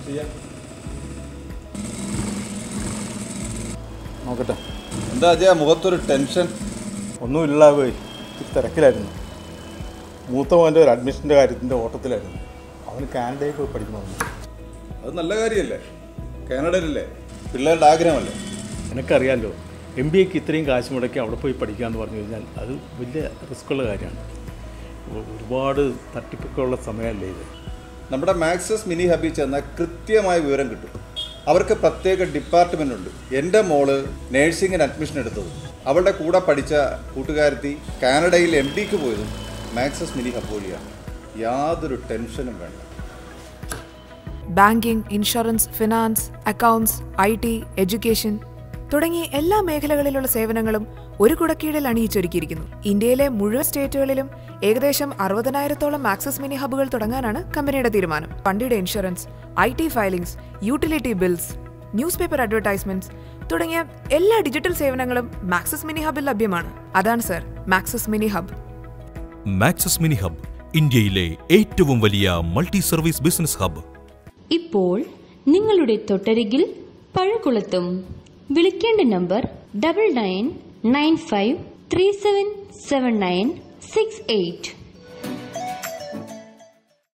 ചെയ്യാം നോക്കട്ടെ എന്താ അജയ മുഖത്തൊരു ടെൻഷൻ ഒന്നുമില്ല പോയി ഇത്തിരി തിരക്കിലായിരുന്നു മൂത്ത മോൻ്റെ ഒരു അഡ്മിഷൻ്റെ കാര്യത്തിൻ്റെ ഓട്ടത്തിലായിരുന്നു അവന് കാനഡയിൽ പോയി പഠിക്കണമെന്ന് അത് നല്ല കാര്യമല്ലേ കാനഡയിലല്ലേ പിള്ളേരുടെ ആഗ്രഹമല്ലേ എനിക്കറിയാമല്ലോ എം ബി എക്ക് ഇത്രയും കാശ് മുടക്കി അവിടെ പോയി പഠിക്കുക എന്ന് പറഞ്ഞു കഴിഞ്ഞാൽ അത് വലിയ റിസ്ക്കുള്ള കാര്യമാണ് ഒ- ഒരുപാട് തട്ടിപ്പൊക്കെയുള്ള സമയമല്ലേ ഇത് നമ്മുടെ മാക്സസ് മിനി ഹബിൽ ചെന്നാൽ കൃത്യമായ വിവരം കിട്ടും അവർക്ക് പ്രത്യേക ഡിപ്പാർട്ട്മെൻ്റ് ഉണ്ട് എൻ്റെ മോള് നേഴ്സിങ്ങിന് അഡ്മിഷൻ എടുത്തത് അവളുടെ കൂടെ പഠിച്ച കൂട്ടുകാരത്തി കാനഡയിൽ എം ഡിക്ക് പോയതും മാക്സസ് മിനി ഹബ് വഴിയാണ് യാതൊരു ടെൻഷനും വേണ്ട banking insurance finance accounts I T education തുടങ്ങിയ എല്ലാ മേഖലകളിലുള്ള സേവനങ്ങളും ഒരു കുടക്കീഴിൽ അണിയിച്ചൊരുക്കിയിരിക്കുന്നു ഇന്ത്യയിലെ മുഴുവൻ സ്റ്റേറ്റുകളിലും ഏകദേശം അറുപതിനായിരത്തോളം ആക്സസ് മിനി ഹബ്ബുകൾ തുടങ്ങാനാണ് കമ്പനിയുടെ തീരുമാനം വണ്ടിയുടെ insurance I T filings utility bills newspaper advertisements തുടങ്ങിയ എല്ലാ ഡിജിറ്റൽ സേവനങ്ങളും മാക്സസ് മിനി ഹബിൽ ലഭ്യമാണ് അതാണ് sir Maxus mini hub Maxus mini hub ഇന്ത്യയിലെ ഏറ്റവും വലിയ മൾട്ടി സർവീസ് ബിസിനസ് ഹബ് ഇപ്പോൾ നിങ്ങളുടെ തൊട്ടരികിൽ പഴകുളത്തും വിളിക്കേണ്ട number double nine nine five three seven seven nine six eight